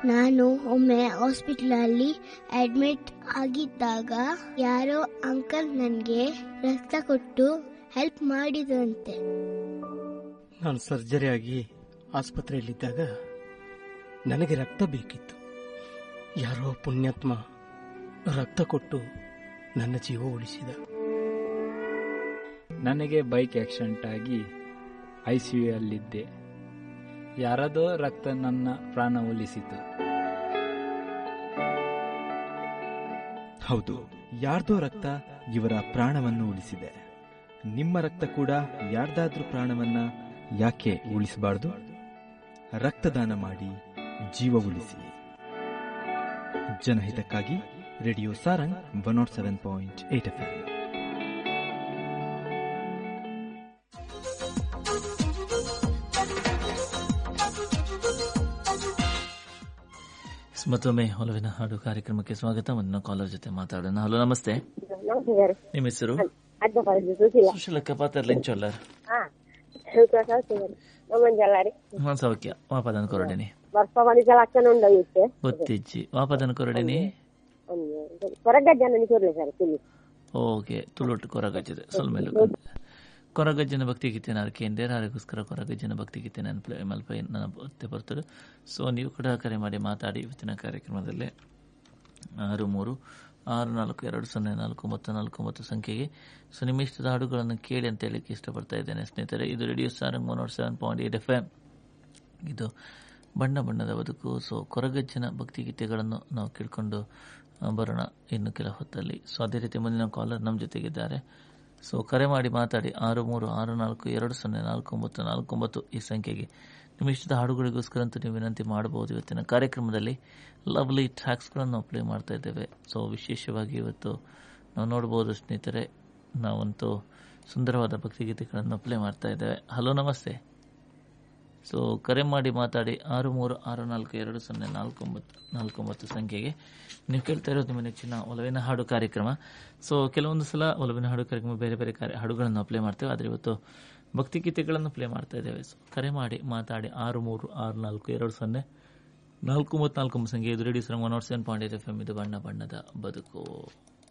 ನಾನು ಒಮ್ಮೆ ಹಾಸ್ಪಿಟಲಲ್ಲಿ ಅಡ್ಮಿಟ್ ಆಗಿದ್ದಾಗ ಯಾರೋ ಅಂಕಲ್ ನನಗೆ ರಕ್ತ ಕೊಟ್ಟು ಹೆಲ್ಪ್ ಮಾಡಿದ್ರಂತೆ ನಾನು ಸರ್ಜರಿ ಆಗಿ ಆಸ್ಪತ್ರೆಯಲ್ಲಿದ್ದಾಗ ನನಗೆ ರಕ್ತ ಬೇಕಿತ್ತು ಯಾರೋ ಪುಣ್ಯಾತ್ಮ ರಕ್ತ ಕೊಟ್ಟು ನನ್ನ ಜೀವ ಉಳಿಸಿದ ನನಗೆ ಬೈಕ್ ಆಕ್ಸಿಡೆಂಟ್ ಆಗಿ ಐ ಸಿ ಯು ಅಲ್ಲಿದ್ದೆ ಯಾರದೋ ರಕ್ತ ನನ್ನ ಪ್ರಾಣ ಉಳಿಸಿತು ಹೌದು ಯಾರ್ದೋ ರಕ್ತ ಇವರ ಪ್ರಾಣವನ್ನು ಉಳಿಸಿದೆ ನಿಮ್ಮ ರಕ್ತ ಕೂಡ ಯಾರ್ದಾದ್ರೂ ಪ್ರಾಣವನ್ನ ಯಾಕೆ ಉಳಿಸಬಾರ್ದು ರಕ್ತದಾನ ಮಾಡಿ ಜೀವ ಉಳಿಸಿ ಜನಹಿತಕ್ಕಾಗಿ radio Sarang one nought seven point eight F ಮತ್ತೊಮ್ಮೆ ಒಲವಿನ ಹಾಡು ಕಾರ್ಯಕ್ರಮಕ್ಕೆ ಸ್ವಾಗತ ಮುಂದಿನ ಕಾಲರ್ ಜೊತೆ ಮಾತಾಡೋಣ ಹಲೋ ನಮಸ್ತೆ ನಮಸ್ತೆ ಸರ್ ನಿಮ್ಮ ಹೆಸರು ಅಜ್ಜ ಪರಿಸ್ಥಿತಿ ಸುಶೀಲ ಸುಶೀಲಕ್ಕ ಪಾತ್ರಲೆಂಚೊಲ್ಲರ್ ಹಾ ಸೌಖ್ಯ ಸೌಖ್ಯ ಸರ್ ನಮ್ಮಂಜಲ್ಲ ರೀ మా సౌఖ్య వాపదన కొరడిని ಬರ್ಪ ಮನಿಸಲ ಅಕ್ಕನ ಉಂಡ ಇತ್ತೆ ಗೊತ್ತಿಜ್ಜಿ ವಾಪದನ ಕೊರಡಿನಿ ಹೊರಗ ಜನ ನಿಕೋರ್ಲೆ ಸರ್ ತಿಳಿ ಓಕೆ ತುಳುಟ್ಟು ಕೊರಗಜ್ಜದೆ ಸೊಲ್ಮೆಲು ಕೊರಗಜ್ಜನ ಭಕ್ತಿ ಗೀತೆ ನಾನು ಕೇಂದ್ರ ಅದಕ್ಕೋಸ್ಕರ ಕೊರಗಜ್ಜನ ಭಕ್ತಿ ಗೀತೆ ನಾನು ಪ್ಲೇ ಮಲ್ಪ ನನ್ನ ಒತ್ತೆ ಬರ್ತದೆ ಸೊ ನೀವು ಕೂಡ ಕರೆ ಮಾಡಿ ಮಾತಾಡಿ ಇವತ್ತಿನ ಕಾರ್ಯಕ್ರಮದಲ್ಲಿ ಆರು ಮೂರು ಆರು ನಾಲ್ಕು ಎರಡು ಸೊನ್ನೆ ನಾಲ್ಕು ಒಂಬತ್ತು ನಾಲ್ಕು ಒಂಬತ್ತು ಸಂಖ್ಯೆಗೆ ಸೊ ನಿಮ್ಮ ಇಷ್ಟದ ಹಾಡುಗಳನ್ನು ಕೇಳಿ ಅಂತ ಹೇಳಲಿಕ್ಕೆ ಇಷ್ಟಪಡ್ತಾ ಇದ್ದೇನೆ ಸ್ನೇಹಿತರೆ ಇದು radio Sarang one nought seven point eight F M ಇದು ಬಣ್ಣ ಬಣ್ಣದ ಬದುಕು ಸೊ ಕೊರಗಜ್ಜನ ಭಕ್ತಿಗೀತೆಗಳನ್ನು ನಾವು ಕೇಳಿಕೊಂಡು ಆ, ಬರೋಣ ಇನ್ನು ಕೆಲ ಹೊತ್ತಲ್ಲಿ ಸೊ ಅದೇ ರೀತಿ ಮುಂದಿನ ಕಾಲರ್ ನಮ್ಮ ಜೊತೆಗಿದ್ದಾರೆ ಸೊ ಕರೆ ಮಾಡಿ ಮಾತಾಡಿ ಆರು ಮೂರು ಆರು ನಾಲ್ಕು ಎರಡು ಸೊನ್ನೆ ನಾಲ್ಕು ಒಂಬತ್ತು ನಾಲ್ಕು ಒಂಬತ್ತು ಈ ಸಂಖ್ಯೆಗೆ ನಿಮ್ಮ ಇಷ್ಟದ ಹಾಡುಗಳಿಗೋಸ್ಕರ ಅಂತ ನೀವು ವಿನಂತಿ ಮಾಡಬಹುದು ಇವತ್ತಿನ ಕಾರ್ಯಕ್ರಮದಲ್ಲಿ ಲವ್ಲಿ ಟ್ರ್ಯಾಕ್ಸ್ಗಳನ್ನು ನಾವು ಪ್ಲೇ ಮಾಡ್ತಾ ಇದ್ದೇವೆ ಸೊ ವಿಶೇಷವಾಗಿ ಇವತ್ತು ನಾವು ನೋಡ್ಬೋದು ಸ್ನೇಹಿತರೆ ನಾವಂತೂ ಸುಂದರವಾದ ಭಕ್ತಿಗೀತೆಗಳನ್ನು ಪ್ಲೇ ಮಾಡ್ತಾ ಇದ್ದೇವೆ ಹಲೋ ನಮಸ್ತೆ ಸೊ ಕರೆ ಮಾಡಿ ಮಾತಾಡಿ ಆರು ಮೂರು ಆರು ನಾಲ್ಕು ಎರಡು ಸೊನ್ನೆ ನಾಲ್ಕು ಒಂಬತ್ತು ನಾಲ್ಕು ಒಂಬತ್ತು ಸಂಖ್ಯೆಗೆ ನೀವು ಕೇಳ್ತಾ ಇರೋದು ನಿಮ್ಮ ನೆಚ್ಚಿನ ಒಲವಿನ ಹಾಡು ಕಾರ್ಯಕ್ರಮ ಸೊ ಕೆಲವೊಂದು ಸಲ ಒಲವಿನ ಹಾಡು ಕಾರ್ಯಕ್ರಮ ಬೇರೆ ಬೇರೆ ಕಾರ್ಯ ಹಾಡುಗಳನ್ನು ನಾವು ಪ್ಲೇ ಮಾಡ್ತೇವೆ ಆದರೆ ಇವತ್ತು ಭಕ್ತಿಗೀತೆಗಳನ್ನು ಪ್ಲೇ ಮಾಡ್ತಾ ಇದ್ದೇವೆ ಸೊ ಕರೆ ಮಾಡಿ ಮಾತಾಡಿ ಆರು ಮೂರು ಆರು ನಾಲ್ಕು ಎರಡು ಸೊನ್ನೆ ನಾಲ್ಕು ಒಂಬತ್ತು ನಾಲ್ಕು ಒಂಬತ್ತು ಸಂಖ್ಯೆ ಇದು radio Sarang one nought seven point eight F M ಇದು ಬಣ್ಣ ಬಣ್ಣದ ಬದುಕು